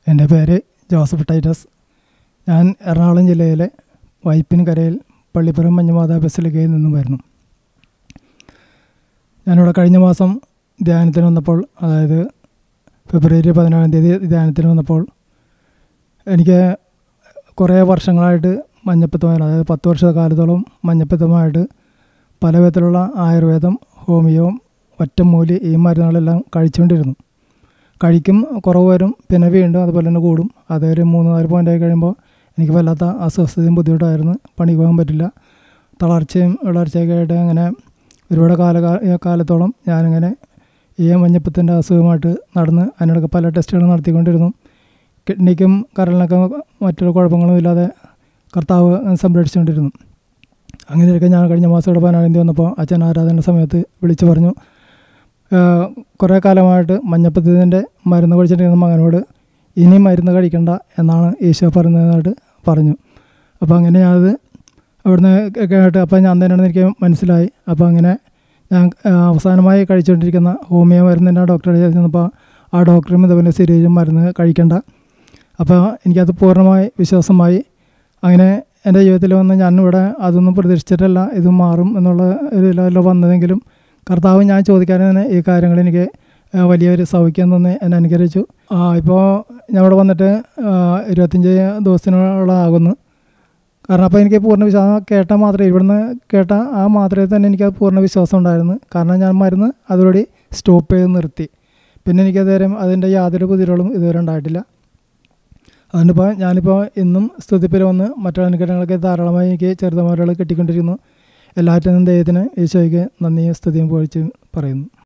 എൻ്റെ പേര് Joseph Titus ഞാൻ എറണാകുളം ജില്ലയിലെ വൈപ്പിൻകരയിൽ പള്ളിപ്പുറം മഞ്ഞമാതാ ബസിലിക്കയിൽ നിന്നും വരുന്നു ഞാനിവിടെ കഴിഞ്ഞ മാസം ധ്യാനത്തിന് വന്നപ്പോൾ അതായത് ഫെബ്രുവരി പതിനാറാം തീയതി ധ്യാനത്തിന് വന്നപ്പോൾ എനിക്ക് കുറേ വർഷങ്ങളായിട്ട് മഞ്ഞപ്പിത്തമായിരുന്നു അതായത് പത്ത് വർഷക്കാലത്തോളം മഞ്ഞപ്പിത്തമായിട്ട് പല വിധത്തിലുള്ള ആയുർവേദം ഹോമിയോ ഒറ്റമൂലി ഈ മരുന്നുകളെല്ലാം കഴിച്ചുകൊണ്ടിരുന്നു കഴിക്കും കുറവ് വരും പിന്നെ വീണ്ടും അതുപോലെ തന്നെ കൂടും അതൊരു മൂന്ന് നാല് പോയിൻ്റ് ആയി കഴിയുമ്പോൾ എനിക്ക് വല്ലാത്ത അസ്വസ്ഥതയും ബുദ്ധിമുട്ടായിരുന്നു പണിക്ക് പോകാൻ പറ്റില്ല തളർച്ചയും വിളർച്ചയൊക്കെ ആയിട്ട് അങ്ങനെ ഒരുപാട് കാല കാലത്തോളം ഞാനിങ്ങനെ ഈ മഞ്ഞപ്പിത്തിൻ്റെ അസുഖമായിട്ട് നടന്ന് അതിനിടയ്ക്ക് പല ടെസ്റ്റുകളും നടത്തിക്കൊണ്ടിരുന്നു കിഡ്നിക്കും കരളിനൊക്കെ മറ്റൊരു കുഴപ്പങ്ങളും ഇല്ലാതെ കർത്താവ് സംരക്ഷിച്ചുകൊണ്ടിരുന്നു അങ്ങനെയൊക്കെ ഞാൻ കഴിഞ്ഞ മാസം ഇവിടെ പതിനാറാം തീയതി വന്നപ്പോൾ അച്ഛൻ ആരാധന സമയത്ത് വിളിച്ചു പറഞ്ഞു കുറേ കാലമായിട്ട് മഞ്ഞപ്പത്തിൻ്റെ മരുന്ന് കഴിച്ചിട്ടിരുന്ന മകനോട് ഇനി മരുന്ന് കഴിക്കണ്ട എന്നാണ് ഈശോ പറയുന്നതായിട്ട് പറഞ്ഞു അപ്പോൾ അങ്ങനെ ഞാനത് അവിടുന്ന് കേട്ട് അപ്പോൾ ഞാൻ തന്നെയാണെന്ന് എനിക്ക് മനസ്സിലായി അപ്പോൾ അങ്ങനെ ഞാൻ അവസാനമായി കഴിച്ചുകൊണ്ടിരിക്കുന്ന ഹോമിയോ മരുന്നിൻ്റെ ഡോക്ടറെ ചെന്നപ്പോൾ ആ ഡോക്ടറും ഇതുപോലെ സിരീജും മരുന്ന് കഴിക്കണ്ട അപ്പോൾ എനിക്കത് പൂർണ്ണമായി വിശ്വാസമായി അങ്ങനെ എൻ്റെ ജീവിതത്തിൽ വന്ന് ഞാനിവിടെ അതൊന്നും പ്രതീക്ഷിച്ചിട്ടല്ല ഇത് മാറും എന്നുള്ള ഇതിലല്ല വന്നതെങ്കിലും കർത്താവ് ഞാൻ ചോദിക്കാതെ തന്നെ ഈ കാര്യങ്ങൾ എനിക്ക് വലിയൊരു സൗഖ്യം തന്നെ എന്നെ അനുഗ്രഹിച്ചു ഇപ്പോൾ ഞാൻ ഇവിടെ വന്നിട്ട് ഇരുപത്തഞ്ച് ദിവസത്തിനോളാകുന്നു കാരണം അപ്പോൾ എനിക്ക് പൂർണ്ണ വിശ്വാസം കേട്ട മാത്രമേ ഇവിടുന്ന് കേട്ട ആ മാത്രമേ തന്നെ എനിക്ക് പൂർണ്ണ വിശ്വാസം ഉണ്ടായിരുന്നു കാരണം ഞാൻ മരുന്ന് അതോടെ സ്റ്റോപ്പ് ചെയ്ത് നിർത്തി പിന്നെ എനിക്കതുവരെ അതിൻ്റെ യാതൊരു കുതിരകളും ഇതുവരെ ഉണ്ടായിട്ടില്ല അതുകൊണ്ടിപ്പോൾ ഞാനിപ്പോൾ ഇന്നും സ്തുതിപ്പിൽ വന്ന് മറ്റു അനുഗ്രഹങ്ങളൊക്കെ ധാരാളമായി എനിക്ക് ചെറുതമാരുകൾ കിട്ടിക്കൊണ്ടിരിക്കുന്നു എല്ലാറ്റിനും ദൈവത്തിന് ഈശോയ്ക്ക് നന്ദിയും സ്തുതിയും പോഴിച്ചും പറയുന്നു